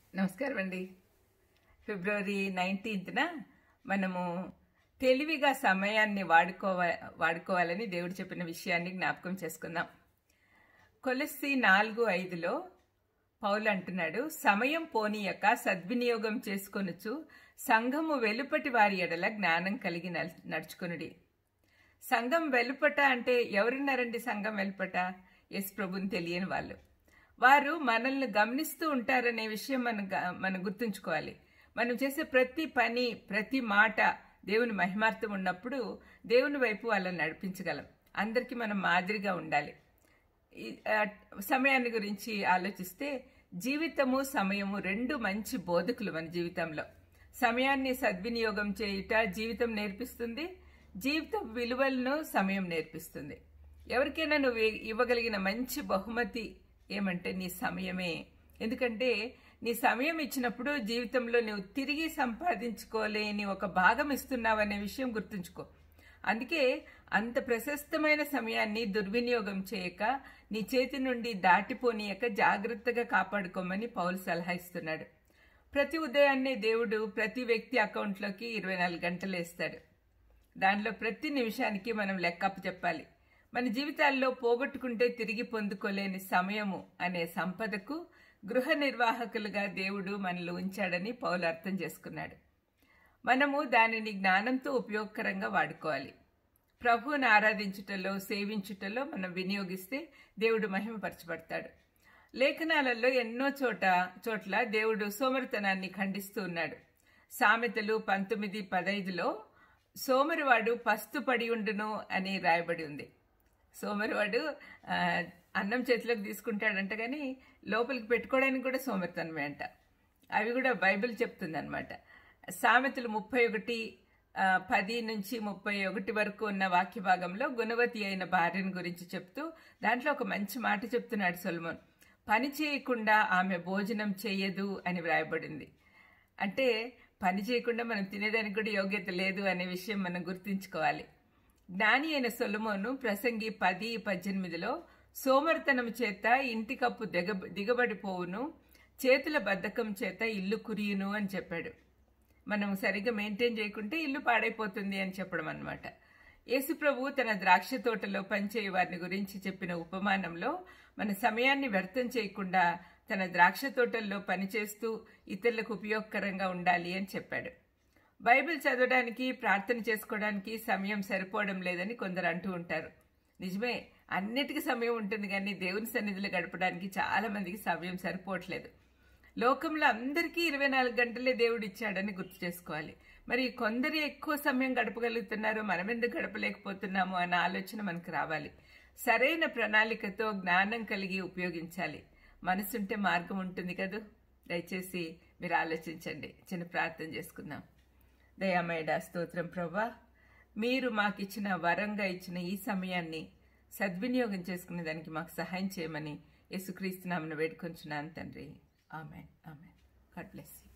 నమస్కారం అండి ఫిబ్రవరి నైన్టీన్త్న మనము తెలివిగా సమయాన్ని వాడుకోవ వాడుకోవాలని దేవుడు చెప్పిన విషయాన్ని జ్ఞాపకం చేసుకుందాం కొలసి నాలుగు ఐదులో పౌలు అంటున్నాడు సమయం పోనీయక సద్వినియోగం చేసుకొనుచు సంఘము వెలుపటి వారి ఎడల జ్ఞానం కలిగి నల్- నడుచుకొనుడి సంఘం వెలుపట అంటే ఎవరున్నారండి సంఘం వెలుపట ఎస్ ప్రభుని తెలియని వాళ్ళు వారు మనల్ని గమనిస్తూ ఉంటారనే విషయం మనం గ- మనం గుర్తుంచుకోవాలి మనం చేసే ప్రతి పని ప్రతి మాట దేవుని మహిమార్థం ఉన్నప్పుడు దేవుని వైపు వాళ్ళని నడిపించగలం అందరికీ మనం మాదిరిగా ఉండాలి ఈ, ఆ, సమయాన్ని గురించి ఆలోచిస్తే జీవితము సమయము రెండు మంచి బోధకులు మన జీవితంలో సమయాన్ని సద్వినియోగం చేయుట జీవితం నేర్పిస్తుంది జీవిత విలువలను సమయం నేర్పిస్తుంది ఎవరికైనా నువ్వు ఇవ్వగలిగిన మంచి బహుమతి ఏమంటే నీ సమయమే ఎందుకంటే నీ సమయం ఇచ్చినప్పుడు జీవితంలో నువ్వు తిరిగి సంపాదించుకోలేని ఒక భాగం ఇస్తున్నావు అనే విషయం గుర్తుంచుకో అందుకే అంత ప్రశస్తమైన సమయాన్ని దుర్వినియోగం చేయక నీ చేతి నుండి దాటిపోనీయక జాగ్రత్తగా కాపాడుకోమని పౌలు సలహా ఇస్తున్నాడు ప్రతి ఉదయాన్నే దేవుడు ప్రతి వ్యక్తి అకౌంట్లోకి ఇరవై నాలుగు గంటలు వేస్తాడు దానిలో ప్రతి నిమిషానికి మనం లెక్కప్పు చెప్పాలి మన జీవితాల్లో పోగొట్టుకుంటే తిరిగి పొందుకోలేని సమయము అనే సంపదకు గృహ నిర్వాహకులుగా దేవుడు మనలో ఉంచాడని పౌలు అర్థం చేసుకున్నాడు మనము దానిని జ్ఞానంతో ఉపయోగకరంగా వాడుకోవాలి ప్రభువుని ఆరాధించుటలో సేవించుటలో మనం వినియోగిస్తే దేవుడు మహిమపరచబడతాడు లేఖనాలలో ఎన్నో చోట చోట్ల దేవుడు సోమరితనాన్ని ఖండిస్తూ ఉన్నాడు సామెతలు పంతొమ్మిది పదైదులో సోమరివాడు పస్తు పడి ఉండును అని రాయబడి ఉంది సోమరివాడు ఆ, అన్నం చేతిలోకి తీసుకుంటాడంట కానీ లోపలికి పెట్టుకోవడానికి కూడా సోమరితనమే అంట అవి కూడా బైబిల్ చెప్తుందన్నమాట సామెతలు ముప్పై ఒకటి ఆ, పది నుంచి ముప్పై ఒకటి వరకు ఉన్న వాక్య భాగంలో గుణవతి అయిన భార్యను గురించి చెప్తూ దాంట్లో ఒక మంచి మాట చెప్తున్నాడు సొలమోన్ పని చేయకుండా ఆమె భోజనం చేయదు అని వ్రాయబడింది అంటే పని చేయకుండా మనం తినేదానికి కూడా యోగ్యత లేదు అనే విషయం మనం గుర్తుంచుకోవాలి జ్ఞాని అయిన సొలమోను ప్రసంగి పది పద్దెనిమిదిలో సోమరితనం చేత ఇంటి కప్పు దిగ దిగబడిపోవును చేతుల బద్ధకం చేత ఇల్లు కురియును అని చెప్పాడు మనం సరిగ్గా మెయింటైన్ చేయకుంటే ఇల్లు పాడైపోతుంది అని చెప్పడం అనమాట యేసుప్రభు తన ద్రాక్ష తోటలో పనిచేయ వారిని గురించి చెప్పిన ఉపమానంలో మన సమయాన్ని వ్యర్థం చేయకుండా తన ద్రాక్ష తోటల్లో పనిచేస్తూ ఇతరులకు ఉపయోగకరంగా ఉండాలి అని చెప్పాడు బైబిల్ చదవడానికి ప్రార్థన చేసుకోవడానికి సమయం సరిపోవడం లేదని కొందరు అంటూ ఉంటారు నిజమే అన్నిటికీ సమయం ఉంటుంది కానీ దేవుని సన్నిధిలో గడపడానికి చాలా మందికి సమయం సరిపోవట్లేదు లోకంలో అందరికీ ఇరవై నాలుగు గంటలే దేవుడు ఇచ్చాడని గుర్తు చేసుకోవాలి మరి కొందరు ఎక్కువ సమయం గడపగలుగుతున్నారు మనం ఎందుకు గడపలేకపోతున్నాము అన్న ఆలోచన మనకు రావాలి సరైన ప్రణాళికతో జ్ఞానం కలిగి ఉపయోగించాలి మనసుంటే మార్గం ఉంటుంది కదూ దయచేసి మీరు ఆలోచించండి చిన్న ప్రార్థన చేసుకుందాం దయామేడ స్తోత్రం ప్రభా మీరు మాకు ఇచ్చిన వరంగా ఇచ్చిన ఈ సమయాన్ని సద్వినియోగం చేసుకునే దానికి మాకు సహాయం చేయమని యేసుక్రీస్తు నామను వేడుకొంచున్నాను తండ్రి amen amen God bless you